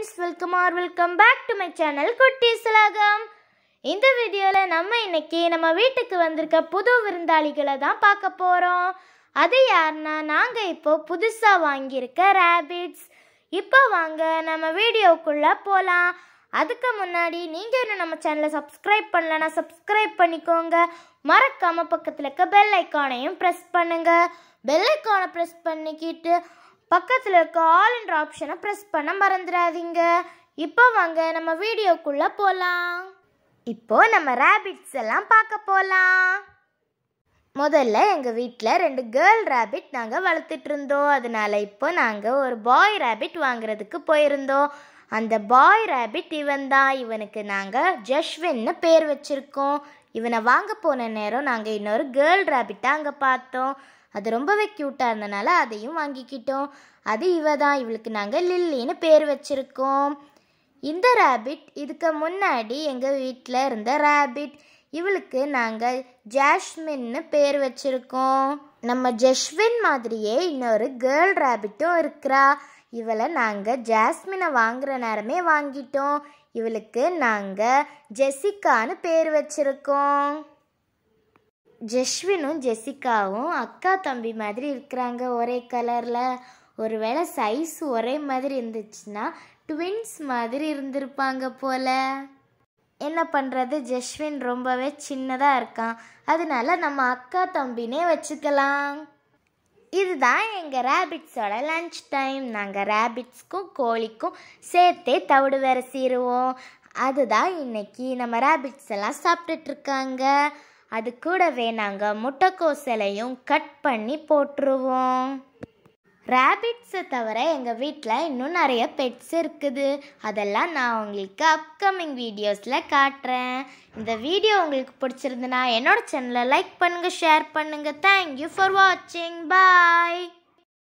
friends welcome ஆர் welcome back to my channel குட்டி சுலகம் இந்த வீடியோவில் நம்ம இன்னைக்கு நம்ம வீட்டுக்கு வந்திருக்க புது விருந்தாளிகளை தான் பார்க்க போகிறோம் அது யாருன்னா நாங்கள் இப்போ புதுசாக வாங்கியிருக்க ரேபிட்ஸ் இப்போ வாங்க நம்ம வீடியோக்குள்ளே போகலாம் அதுக்கு முன்னாடி நீங்கள் இன்னும் நம்ம சேனலை சப்ஸ்கிரைப் பண்ணலன்னா சப்ஸ்கிரைப் பண்ணிக்கோங்க மறக்காம பக்கத்தில் இருக்க பெல் ஐக்கானையும் ப்ரெஸ் பண்ணுங்க பெல் ஐக்கானை ப்ரெஸ் பண்ணிக்கிட்டு பக்கத்தில் இருக்க ஆல் என்ற ஆப்ஷனை ப்ரெஸ் பண்ண மறந்துடாதீங்க இப்போ வாங்க நம்ம வீடியோக்குள்ளே போகலாம் இப்போ நம்ம ரேபிட்ஸ் எல்லாம் பார்க்க போகலாம் முதல்ல எங்கள் வீட்டில் ரெண்டு கேர்ள் ரேபிட் நாங்கள் வளர்த்துட்டு இருந்தோம் அதனால இப்போ நாங்கள் ஒரு பாய் ரேபிட் வாங்குறதுக்கு போயிருந்தோம் அந்த பாய் ரேபிட் இவன் தான் இவனுக்கு நாங்கள் ஜஷ்வின்னு பேர் வச்சுருக்கோம் இவனை வாங்க போன நேரம் நாங்கள் இன்னொரு கேர்ள் ரேபிட்டை அங்கே பார்த்தோம் அது ரொம்பவே க்யூட்டாக இருந்தனால அதையும் வாங்கிக்கிட்டோம் அது இவ தான் இவளுக்கு நாங்கள் லில்லின்னு பேர் வச்சுருக்கோம் இந்த ரேபிட் இதுக்கு முன்னாடி எங்கள் வீட்டில் இருந்த ரேபிட் இவளுக்கு நாங்கள் ஜாஸ்மின்னு பேர் வச்சுருக்கோம் நம்ம ஜஸ்வின் மாதிரியே இன்னொரு கேர்ள் ரேபிட்டும் இருக்கிறா இவளை நாங்கள் ஜாஸ்மினை வாங்குற நேரமே வாங்கிட்டோம் இவளுக்கு நாங்கள் ஜெசிகான்னு பேர் வச்சுருக்கோம் ஜெஸ்வினும் ஜெசிகாவும் அக்கா தம்பி மாதிரி இருக்கிறாங்க ஒரே கலரில் ஒருவேளை சைஸ் ஒரே மாதிரி இருந்துச்சுன்னா ட்வின்ஸ் மாதிரி இருந்திருப்பாங்க போல என்ன பண்ணுறது ஜெஸ்வின் ரொம்பவே சின்னதாக இருக்கான் அதனால நம்ம அக்கா தம்பினே வச்சுக்கலாம் இதுதான் எங்கள் ரேபிட்ஸோட லன்ச் டைம் நாங்கள் ரேபிட்ஸ்க்கும் கோழிக்கும் சேர்த்தே தவிடு வேற சீருவோம் அதுதான் இன்னைக்கு நம்ம ரேபிட்ஸ் எல்லாம் சாப்பிட்டுட்டு இருக்காங்க அது கூடவே நாங்கள் முட்டைக்கோசலையும் கட் பண்ணி போட்டுருவோம் ரேபிட்ஸை தவிர எங்கள் வீட்டில் இன்னும் நிறைய பெட்ஸ் இருக்குது அதெல்லாம் நான் உங்களுக்கு அப்கமிங் வீடியோஸில் காட்டுறேன் இந்த வீடியோ உங்களுக்கு பிடிச்சிருந்துன்னா என்னோட சேனலை லைக் பண்ணுங்கள் ஷேர் பண்ணுங்கள் தேங்க்யூ ஃபார் வாட்சிங் பாய்